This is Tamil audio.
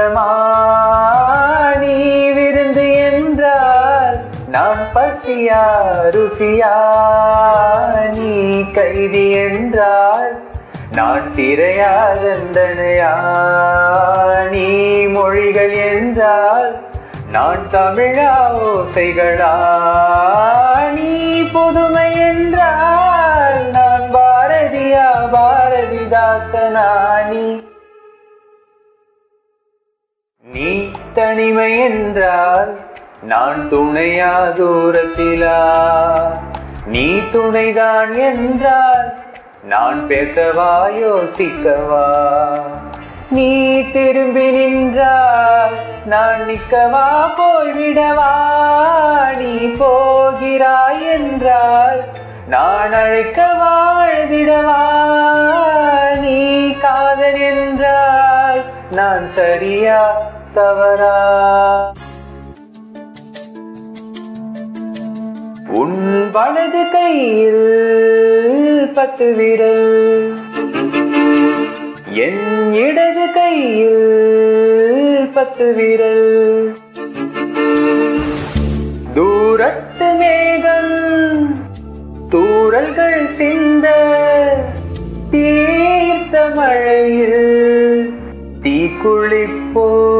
மௌனமா நீ விருந்து என்றால் நான் பசியா ருசியா நீ கைதி என்றால் நான் சிறையா தண்டனையா நீ மொழிகள் என்றால் நான் தமிழா ஓசைகளா நீ புதுமை என்றால் நான் பாரதியா பாரதிதாசனா நீ நீ தனிமை என்றால் நான் துணையா தூரத்திலா நீ துணைதான் என்றால் நான் பேசவா யோசிக்கவா நீ திரும்பி நின்றால் நான் நிற்கவா போய்விடவா நீ போகிறாய் என்றால் நான் அழைக்கவா அழுதிடவா நீ காதல் என்றால் நான் சரியா தவறா உன் வலது கையில் பத்து விரல் என் இடது கையில் பத்து விரல் தூரத்து மேகம் தூரல்கள் சிந்த தீர்த்த மழையில் தீக்குளிப்போ